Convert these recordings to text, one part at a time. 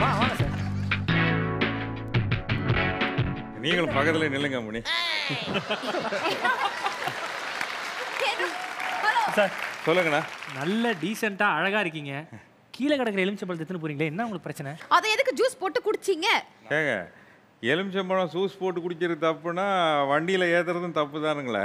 வா வாங்க சார் நீங்களும் பக்கத்துல நில்லுங்க மணி சார் சொல்லுங்கண்ணா நல்ல டீசெண்டா அழகா இருக்கீங்க கீழே கிடக்குற எலுமிச்சம்பழத்தை எடுத்துன்னு போறீங்களே என்ன உங்களுக்கு பிரச்சனை அதை எதுக்கு ஜூஸ் போட்டு குடிச்சீங்க ஏங்க எலுமிச்சம்பழம் ஜூஸ் போட்டு குடிக்கிறது தப்புனா வண்டியில ஏத்துறதும் தப்பு தானுங்களே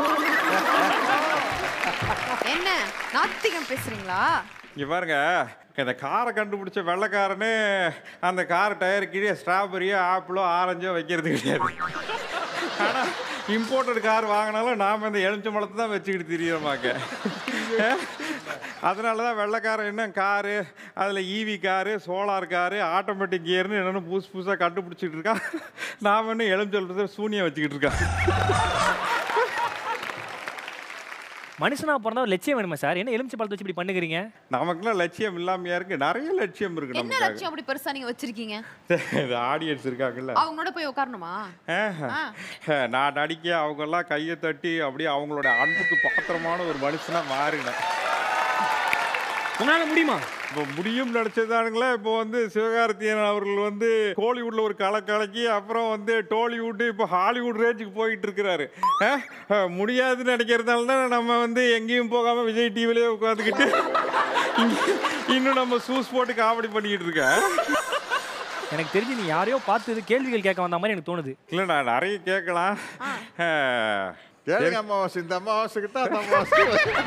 என்ன நாத்திகம் பேசுறீங்களா இங்க பாருங்க இந்த காரை கண்டுபிடிச்ச வெள்ளைக்காரனே அந்த கார் டயர் கீழே ஸ்ட்ராபெரியோ ஆப்பிளோ ஆரஞ்சோ வைக்கிறது கிடையாது ஆனால் இம்போர்ட்டட் கார் வாங்கினாலும் நாம் இந்த எலுமிச்சம்பழத்தை தான் வச்சுக்கிட்டு திரியிறோமாக்க அதனால தான் வெள்ளைக்காரன் என்ன காரு அதில் EV car solar car automatic கியர்னு என்னென்னு புதுசு புதுசாக கண்டுபிடிச்சிட்டு இருக்கான் நாம் இன்னும் எலுமிச்சம்பழத்தை சூனியம் வச்சுக்கிட்டு இருக்கோம் மனுஷனா பிறந்தா ஒரு லட்சியம் வேணுமா சார் என்ன எலுமிச்சை பழத்தை வச்சு இப்படி பண்ணுகிறீங்க நமக்குலாம் லட்சியம் இல்லாமையா இருக்கு நிறைய லட்சியம் இருக்கு என்ன நமக்கு லட்சியம் அப்படி பெருசா நீங்க வச்சிருக்கீங்க இது ஆடியன்ஸ் இருக்காங்கல்ல அவங்களோட போய் உட்காரணுமா ஆஹா. நான் நடிக்க அவங்கெல்லாம் கையை தட்டி அப்படியே அவங்களோட அன்புக்கு பாத்திரமான ஒரு மனுஷனா மாறினேன் உங்களால முடியுமா இப்போ முடியும் நடிச்சதானுங்களே இப்போ வந்து சிவகார்த்தியன் அவர்கள் வந்து கோலிவுட்ல ஒரு களை கலக்கி அப்புறம் வந்து டோலிவுட் இப்போ ஹாலிவுட் ரேஞ்சுக்கு போயிட்டு இருக்கிறாரு ஆ? ஆ, முடியாதுன்னு நினைக்கிறதால தான் நம்ம வந்து எங்கேயும் போகாம விஜய் டிவிலே உட்காந்துக்கிட்டு இன்னும் நம்ம சூஸ் போட்டு காமெடி பண்ணிக்கிட்டு இருக்கேன் எனக்கு தெரிஞ்சு நீ யாரையோ பார்த்து கேள்விகள் கேட்க வந்த மாதிரி எனக்கு தோணுது இல்லை நான் நிறைய கேட்கலாம் ஆ, கேளுங்க அமாவாசை இந்த அமாவாசை கிட்ட அந்த அமாவாசை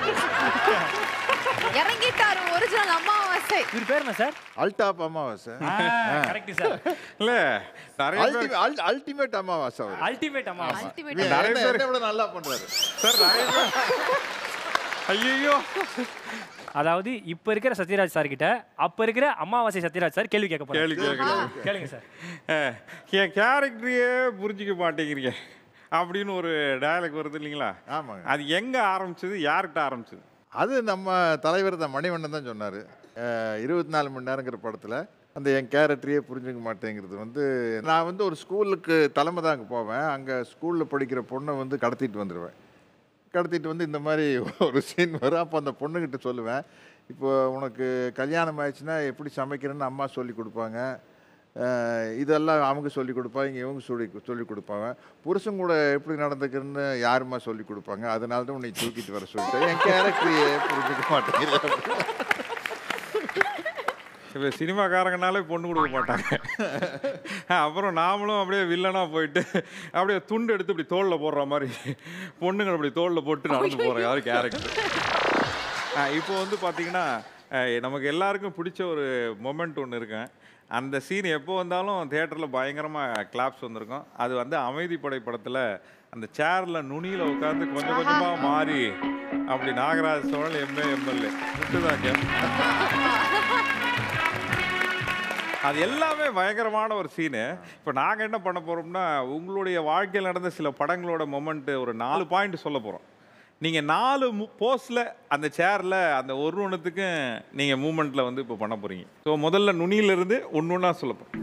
இறங்கிட்டாரு ஒரிஜினல் அமாவாசை இவர் பேர் என்ன சார் அல்டாப் அமாவாசை கரெக்ட் சார் இல்ல நிறைய பேர் அல்டிமேட் அமாவாசை அவர் அல்டிமேட் அம்மா அல்டிமேட் இவர் நிறைய என்ன- பேர் என்னை விட நல்லா பண்றாரு சார் நிறைய பேர் ஐயோ அதாவது இப்ப இருக்கிற சத்யராஜ் சார் கிட்ட அப்ப இருக்கிற அமாவாசை சத்யராஜ் சார் கேள்வி கேட்க போறாரு கேள்வி கேட்கணும் கேளுங்க சார் என் கேரக்டரையே புரிஞ்சிக்க மாட்டேங்கிறீங்க அப்படின்னு ஒரு டயலாக் வருது இல்லைங்களா ஆமாங்க அது எங்க ஆரம்பிச்சது யார்கிட்ட ஆரம்பிச்சது அது நம்ம தலைவர் தான் மணிவண்ணன் தான் சொன்னார் இருபத்தி நாலு மணி நேரங்கிற படத்தில் அந்த என் கேரக்டரையே புரிஞ்சுக்க மாட்டேங்கிறது வந்து நான் வந்து ஒரு ஸ்கூலுக்கு தலைமை தான் அங்கே போவேன் அங்கே ஸ்கூலில் படிக்கிற பொண்ணை வந்து கடத்திட்டு வந்துடுவேன் கடத்திட்டு வந்து இந்த மாதிரி ஒரு சீன் வரும் அப்போ அந்த பொண்ணுக்கிட்ட சொல்லுவேன் இப்போ உனக்கு கல்யாணம் ஆயிடுச்சுன்னா எப்படி சமைக்கிறேன்னு அம்மா சொல்லி கொடுப்பாங்க அஹ் இதெல்லாம் அவங்க சொல்லி கொடுப்பாங்க இவங்க சொல்லி சொல்லி கொடுப்பாங்க புருஷன் கூட எப்படி நடந்துக்கிறேன்னு யாருமா சொல்லி கொடுப்பாங்க அதனால தான் உன்னை தூக்கிட்டு வர சொல்லிட்டு என் கேரக்டரையே புரிஞ்சுக்க மாட்டேங்குது இப்போ சினிமாக்காரங்கனாலே பொண்ணு கொடுக்க மாட்டாங்க அப்புறம் நாமளும் அப்படியே வில்லனா போயிட்டு அப்படியே துண்டு எடுத்து இப்படி தோளில் போடுற மாதிரி பொண்ணுங்க அப்படி தோளில் போட்டு நடந்து போகிற யாரு கேரக்டர் இப்போ வந்து பார்த்தீங்கன்னா அஹ், நமக்கு எல்லாருக்கும் பிடிச்ச ஒரு மொமெண்ட் ஒன்று இருக்கேன் அந்த சீன் எப்போ வந்தாலும் தேட்டரில் பயங்கரமாக கிளாப்ஸ் வந்திருக்கும் அது வந்து அமைதிப்படை படத்தில் அந்த சேரில் நுனியில் உட்காந்து கொஞ்சம் கொஞ்சமாக மாறி அப்படி நாகராஜ சோழன் எம்ஏ எம்எல்ஏ விட்டுதாங்க அது எல்லாமே பயங்கரமான ஒரு சீனு இப்போ நாங்கள் என்ன பண்ண போகிறோம்னா உங்களுடைய வாழ்க்கையில் நடந்த சில படங்களோட மொமெண்ட்டு ஒரு நாலு பாயிண்ட் சொல்ல போகிறோம் நீங்கள் நாலு போஸ்டில் அந்த சேரில் அந்த ஒரு ஒன்றுத்துக்கும் நீங்கள் மூமெண்ட்டில் வந்து இப்போ பண்ண போகிறீங்க ஸோ முதல்ல நுனியிலிருந்து ஒன்று ஒன்றா சொல்ல போகிறோம்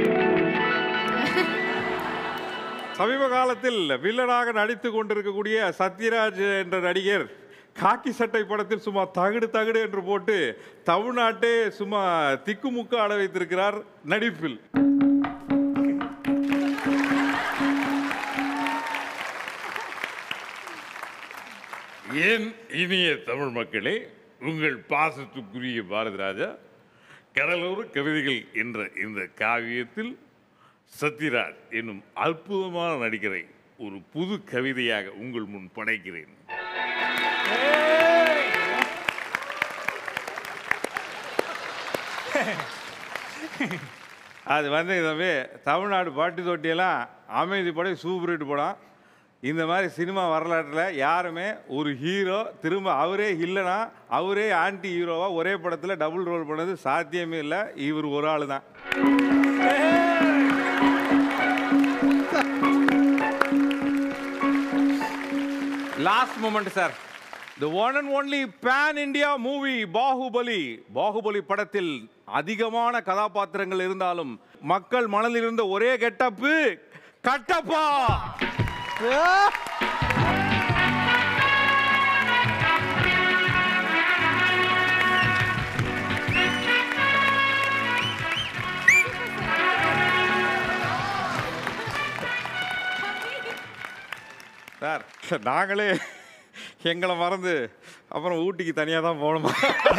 சமீப காலத்தில் வில்லனாக நடித்து கொண்டிருக்கக்கூடிய சத்யராஜ் என்ற நடிகர் காக்கி சட்டை படத்தில் சும்மா தகுடு தகுடு என்று போட்டு தமிழ்நாட்டே சும்மா திக்குமுக்கு ஆட வைத்திருக்கிறார் நடிப்பில் ஏன் இனிய தமிழ் மக்களே உங்கள் பாசத்துக்குரிய பாரதிராஜா கடலோர கவிதைகள் என்ற இந்த காவியத்தில் சத்யராஜ் என்னும் அற்புதமான நடிகரை ஒரு புது கவிதையாக உங்கள் முன் படைக்கிறேன் அது வந்து இதவே தமிழ்நாடு பாட்டு தொட்டியெல்லாம் அமைதி படம் சூப்பர் ஹிட் படம் இந்த மாதிரி சினிமா வரலாற்றில் யாருமே ஒரு ஹீரோ திரும்ப அவரே இல்லைனா அவரே ஆன்டி ஹீரோவா ஒரே படத்தில் டபுள் ரோல் பண்ணது சாத்தியமே இல்லை இவர் ஒரு ஆள் தான் last moment sir the one and only pan India movie Baahubali Baahubali படத்தில் அதிகமான கதாபாத்திரங்கள் இருந்தாலும் மக்கள் மனதில் இருந்த ஒரே கெட்டப்பு கட்டப்பா நாங்களே எங்களை மறந்து அப்புறம் ஊட்டிக்கு தனியாக தான் போகணுமா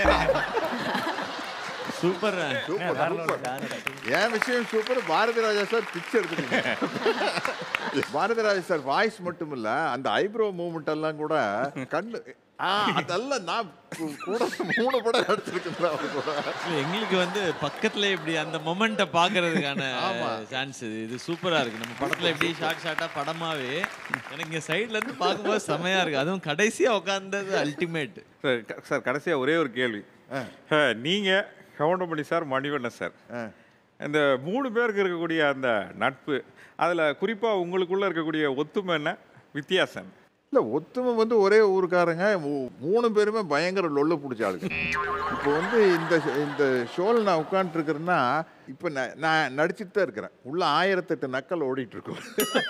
சூப்பர் சூப்பர் சூப்பர் என் விஷயம் super Bharathi Raja sir picture எடுத்துட்டீங்க பாரதி ராஜா சார் வாய்ஸ் மட்டும் இல்ல அந்த ஐப்ரோ மூவ்மெண்ட் எல்லாம் கூட கண்ணு ஆ அதெல்லாம் நான் கூ- கூட மூணு படம் நடிச்சிருக்கேன் அவர் கூட எங்களுக்கு வந்து பக்கத்துல இப்படி அந்த மொமெண்ட்டை பாக்குறதுக்கான ஆமா. சான்ஸ் இது இது சூப்பரா இருக்கு நம்ம படத்துல எப்படி ஷார்ட் ஷார்ட்டா படமாவே எனக்கு இங்க சைடுல இருந்து பார்க்கும்போது செமையா இருக்கு அதுவும் கடைசியா உட்கார்ந்தது அல்டிமேட் சார் க- சார் கடைசியாக ஒரே ஒரு கேள்வி நீங்கள் கவுண்டமணி சார் மணிவண்ணன் சார் இந்த மூணு பேருக்கு இருக்கக்கூடிய அந்த நட்பு அதில் குறிப்பாக உங்களுக்குள்ளே இருக்கக்கூடிய ஒத்துமை என்ன வித்தியாசம் என்ன? இல்ல ஒத்துமை வந்து ஒரே ஊருக்காரங்க மூ- மூணு பேருமே பயங்கர லொல்ல பிடிச்ச ஆளுங்க இப்போ வந்து இந்த இந்த ஷோவில் நான் உட்காந்துருக்கிறேன்னா இப்போ நான் நான் நடிச்சிட்டு தான் இருக்கிறேன் உள்ள ஆயிரத்தெட்டு நக்கல் ஓடிட்டு இருக்கும்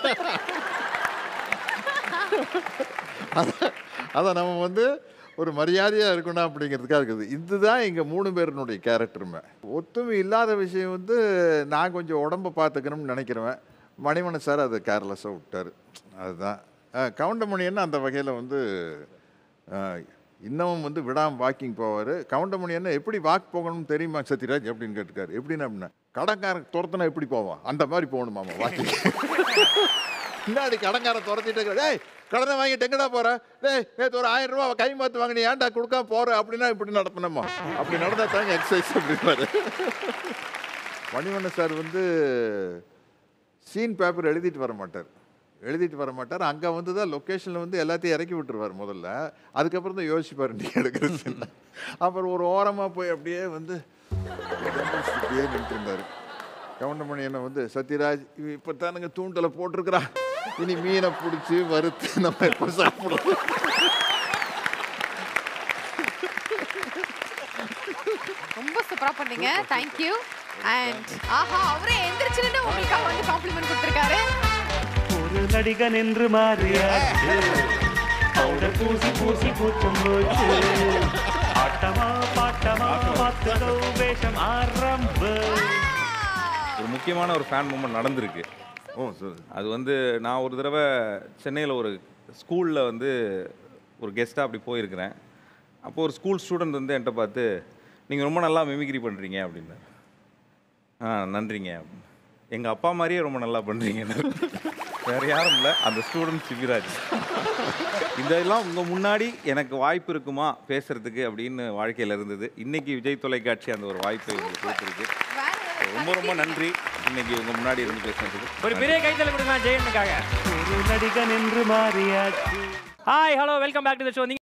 அத- அதை நம்ம வந்து ஒரு மரியாதையாக இருக்கணும் அப்படிங்கிறதுக்காக இருக்குது இதுதான் எங்கள் மூணு பேருனுடைய கேரக்டருமே ஒத்துமை இல்லாத விஷயம் வந்து நான் கொஞ்சம் உடம்ப பார்த்துக்கணும்னு நினைக்கிறவன் மணிமணன் சார் அதை கேர்லெஸ்ஸாக விட்டார் அதுதான் அஹ், கவுண்டமணி அந்த வகையில் வந்து அஹ், இன்னமும் வந்து விடாமல் வாக்கிங் போவார் கவுண்டமணி என்ன எப்படி வாக் போகணும்னு தெரியுமா சத்யராஜ் அப்படின்னு கேட்டுக்காரு எப்படின்னா அப்படின்னா கடன்காரன் துரத்துனா எப்படி போவான் அந்த மாதிரி போகணுமாமா வாக்கிங் முன்னாடி கடன்காரன் துரத்திட்டு இருக்க, டேய் கடனை வாங்கிட்டு எங்கடா போற டேய் நேற்று ஒரு ஆயிரம் ரூபா கை மாத்து வாங்கினி ஏன்டா கொடுக்காம போற அப்படின்னா இப்படி நடப்பணுமா அப்படி நடந்தா தாங்க எக்ஸசைஸ் அப்படின்னாரு மணிவண்ணன் சார் வந்து சீன் பேப்பர் எழுதிட்டு வர மாட்டார் எழுதிட்டு வர மாட்டார் அங்கே வந்து தான் லொக்கேஷனில் வந்து எல்லாத்தையும் இறக்கி விட்டுருவார் முதல்ல அதுக்கப்புறம் தான் யோசிப்பார் நீ எடுக்கிறது அப்புறம் ஒரு ஓரமாக போய் அப்படியே வந்து அப்படியே நின்று இருந்தார் கவுண்டமணி என்ன வந்து சத்யராஜ் இவன் இப்போ தானுங்க தூண்டலை போட்டிருக்கிறா இனி மீனை பிடிச்சி வறுத்து நம்ம எப்போ சாப்பிடுறோம் ரொம்ப சூப்பரா பண்ணீங்க தேங்க்யூ அண்ட் ஆஹா அவரே எந்திரிச்சு நின்னு உங்களுக்காக வந்து காம்ப்ளிமெண்ட் கொடுத்திருக்காரு ஒரு நடிகன் என்று மாறியாச்சு பவுடர் பூசி பூசி கூச்சம் போச்சு ஆட்டமா பாட்டமா பார்த்துக்கோ வேஷம் ஆரம்பம் ஒரு முக்கியமான ஒரு ஃபேன் மூமெண்ட் நடந்திருக்கு ஓ சரி அது வந்து நான் ஒரு தடவை சென்னையில் ஒரு ஸ்கூலில் வந்து ஒரு கெஸ்ட்டாக அப்படி போயிருக்கிறேன் அப்போ ஒரு ஸ்கூல் ஸ்டூடெண்ட் வந்து என்கிட்ட பார்த்து நீங்கள் ரொம்ப நல்லா மிமிக்ரி பண்ணுறீங்க அப்படின்னாரு ஆ நன்றிங்க எங்கள் அப்பா மாதிரியே ரொம்ப நல்லா பண்ணுறீங்க வேறு யாரும் இல்லை அந்த ஸ்டூடெண்ட் சிவிராஜ் இதெல்லாம் உங்கள் முன்னாடி எனக்கு வாய்ப்பு இருக்குமா பேசுறதுக்கு அப்படின்னு வாழ்க்கையில் இருந்தது இன்னைக்கு விஜய் தொலைக்காட்சி அந்த ஒரு வாய்ப்பை உங்களுக்கு கொடுத்துருக்கு வேற ஏதாவது ரொம்ப ரொம்ப நன்றி இன்னைக்கு உங்கள் முன்னாடி இருந்து பேசுனதுக்கு ஒரு பெரிய கைத்தல கொடுக்கலாம் ஜெயனுக்காக ஒரு நடிகன் என்று மாறியாச்சு hi hello welcome back to the show